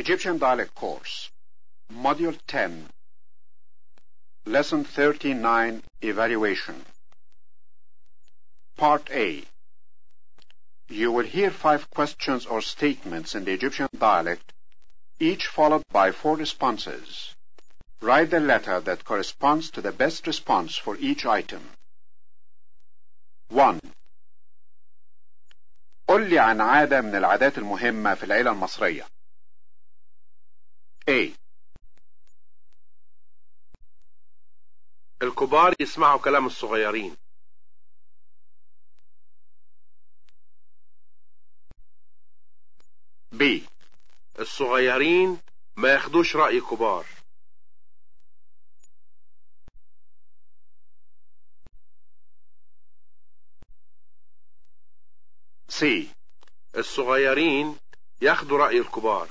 Egyptian Dialect Course, Module 10, Lesson 39, Evaluation. Part A. You will hear five questions or statements in the Egyptian dialect, each followed by four responses. Write the letter that corresponds to the best response for each item. 1. قل لي عن عادة من العادات المهمة في العيلة المصرية. A. الكبار يسمعوا كلام الصغيرين B. الصغيرين ما ياخدوش رأي كبار C. الصغيرين ياخدوا رأي الكبار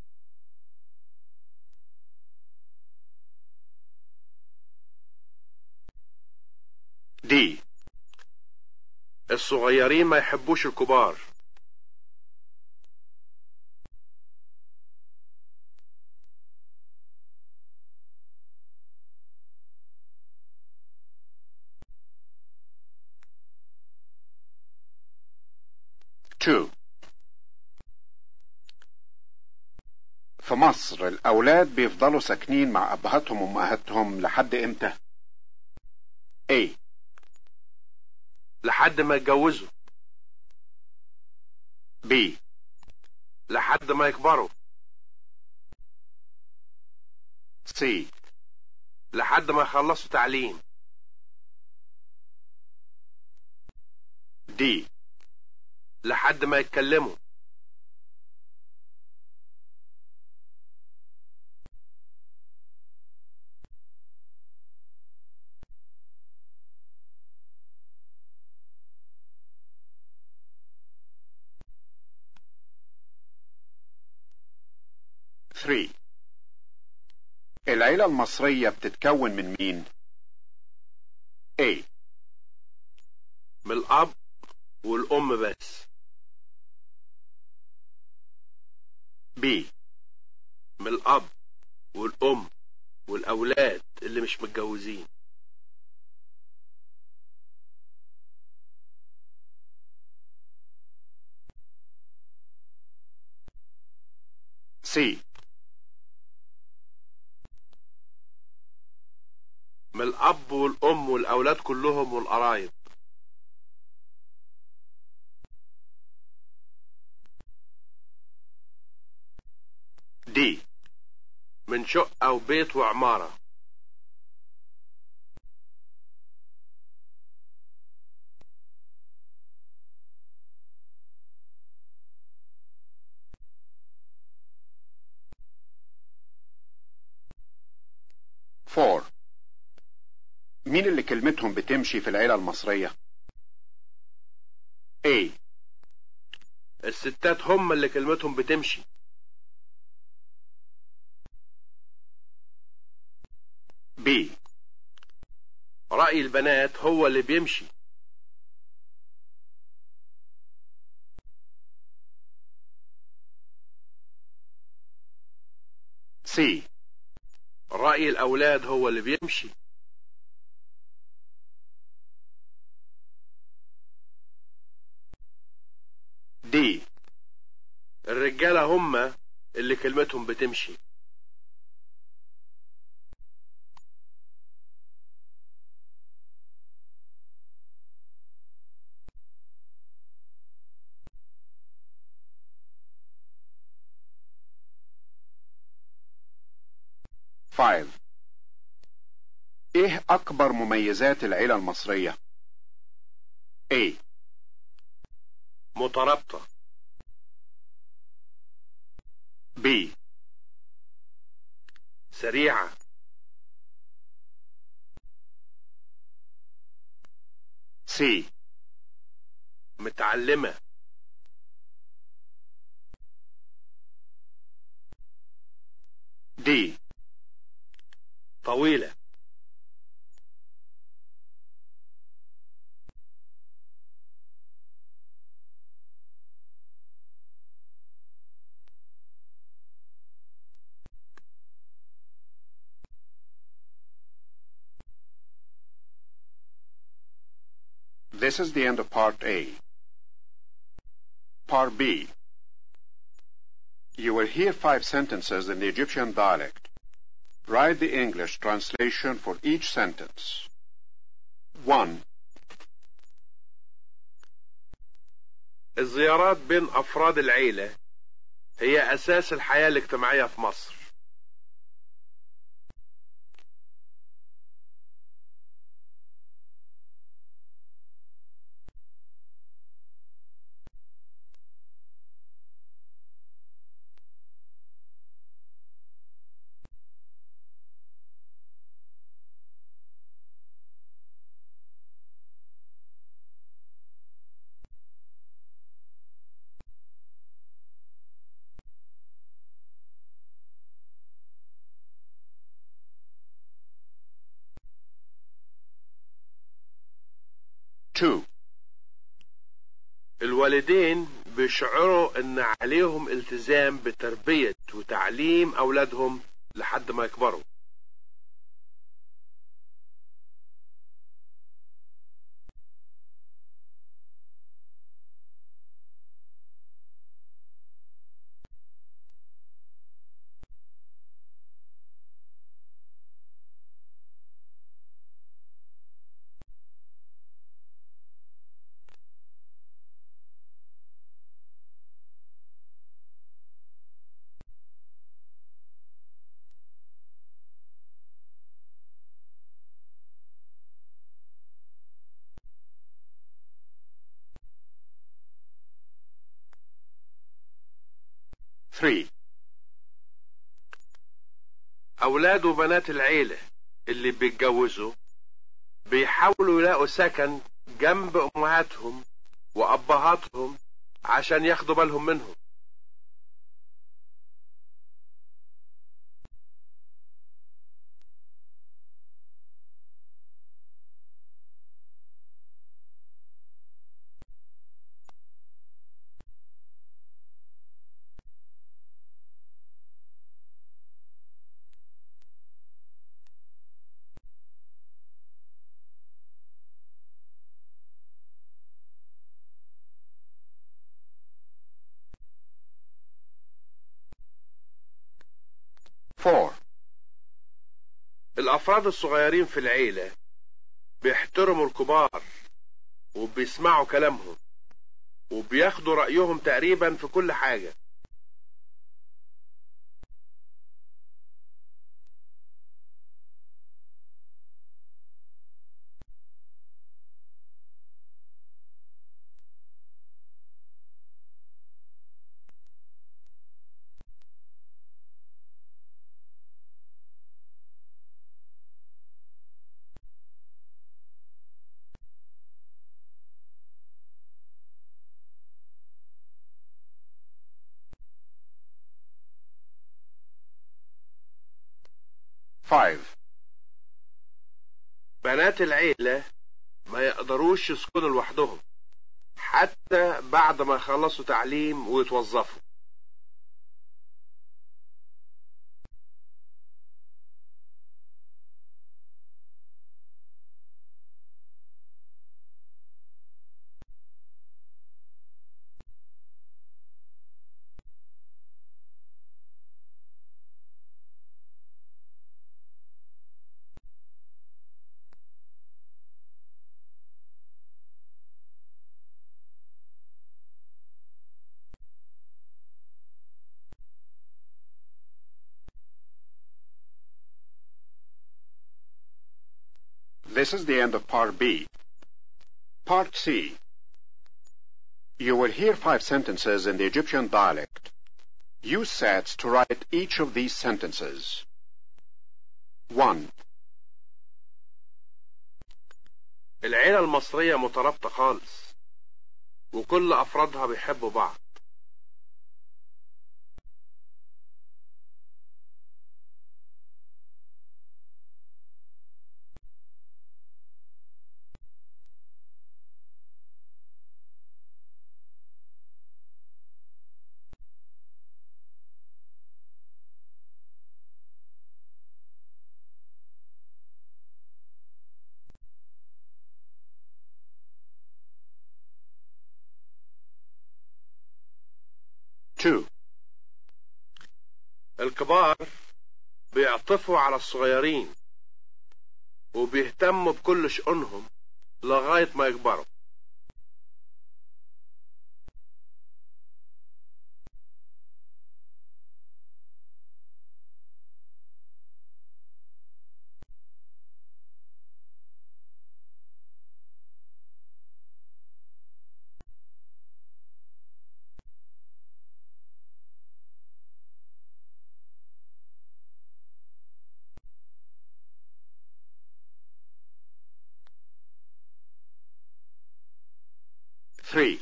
D. الصغيرين ما يحبوش الكبار Two. في مصر الأولاد بيفضلوا ساكنين مع أبهاتهم وأمهاتهم لحد إمتى؟ A. لحد ما يتجوزوا B. لحد ما يكبروا C. لحد ما يخلصوا تعليم D. لحد ما يتكلموا Three. العيلة المصرية بتتكون من مين؟ A. من الأب والأم بس B. من الأب والأم والأولاد اللي مش متجوزين C. من الأب والأم والأولاد كلهم والقرايب D. من شقة وبيت وعمارة Four. مين اللي كلمتهم بتمشي في العيلة المصرية؟ A. الستات هم اللي كلمتهم بتمشي B. رأي البنات هو اللي بيمشي C. رأي الأولاد هو اللي بيمشي D. الرجالة هم اللي كلمتهم بتمشي Five. ايه اكبر مميزات العيلة المصرية؟ A. مترابطة B. سريعة C. متعلمة D. طويلة This is the end of Part A. Part B. You will hear five sentences in the Egyptian dialect. Write the English translation for each sentence. 1. الزيارات بين أفراد العيلة هي أساس الحياة الاجتماعية في مصر Two. الوالدين بيشعروا ان عليهم التزام بتربية وتعليم اولادهم لحد ما يكبروا Three. اولاد وبنات العيلة اللي بيتجوزوا بيحاولوا يلاقوا سكن جنب امهاتهم وابهاتهم عشان ياخدوا بالهم منهم Four. الافراد الصغيرين في العيلة بيحترموا الكبار وبيسمعوا كلامهم وبياخدوا رأيهم تقريبا في كل حاجة Five. بنات العيلة ما يقدروش يسكنوا لوحدهم حتى بعد ما يخلصوا تعليم ويتوظفوا This is the end of Part B. Part C. You will hear five sentences in the Egyptian dialect. Use sets to write each of these sentences. 1. العيلة المصرية مترابطة خالص وكل أفرادها بيحبوا بعض 2. الكبار بيعطفوا على الصغيرين وبيهتموا بكل شؤونهم لغاية ما يكبروا Three.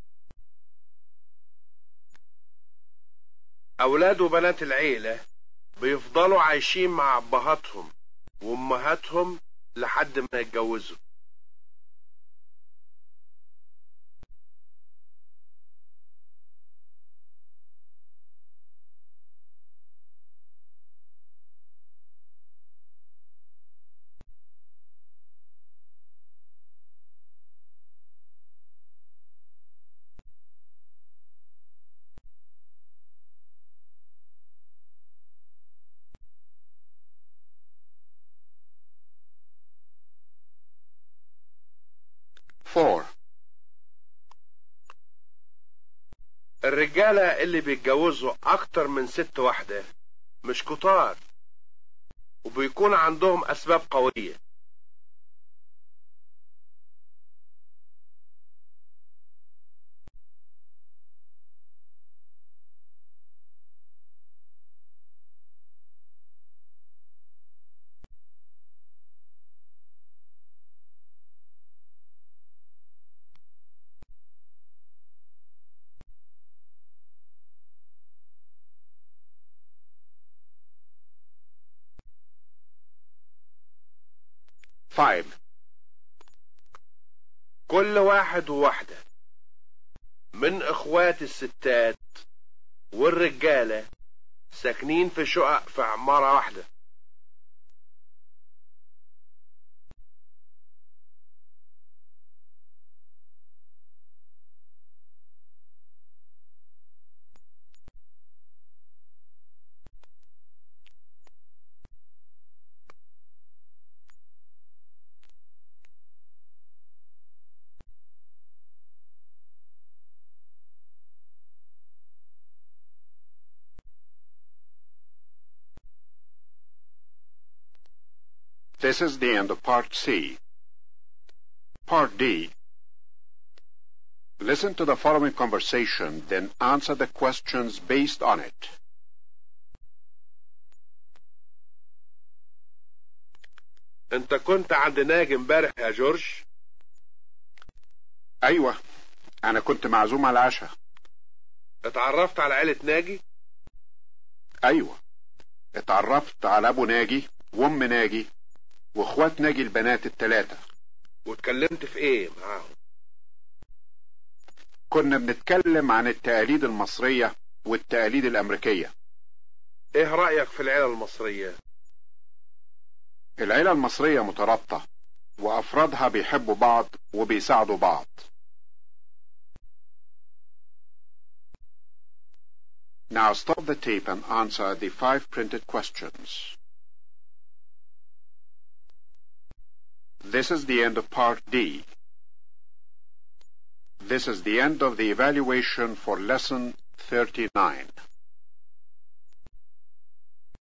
أولاد وبنات العيلة بيفضلوا عايشين مع أبهاتهم وأمهاتهم لحد ما يتجوزوا Four. الرجالة اللي بيتجوزوا أكتر من ست واحدة مش كتار وبيكون عندهم أسباب قوية Five. كل واحد وواحدة من إخوات الستات والرجالة ساكنين في شقق في عمارة واحدة This is the end of Part C. Part D. Listen to the following conversation, then answer the questions based on it. أنت كنت عند ناجي امبارح يا جورج أيوة أنا كنت معزوم على العشاء اتعرفت على عيلة ناجي أيوة اتعرفت على أبو ناجي وأم ناجي وإخوات ناجي البنات التلاتة واتكلمت في ايه معاهم كنا بنتكلم عن التقاليد المصرية والتقاليد الأمريكية ايه رأيك في العيلة المصرية العيلة المصرية مترابطة وأفرادها بيحبوا بعض وبيساعدوا بعض Now stop the tape and answer the five printed questions. This is the end of Part D. This is the end of the evaluation for Lesson 39.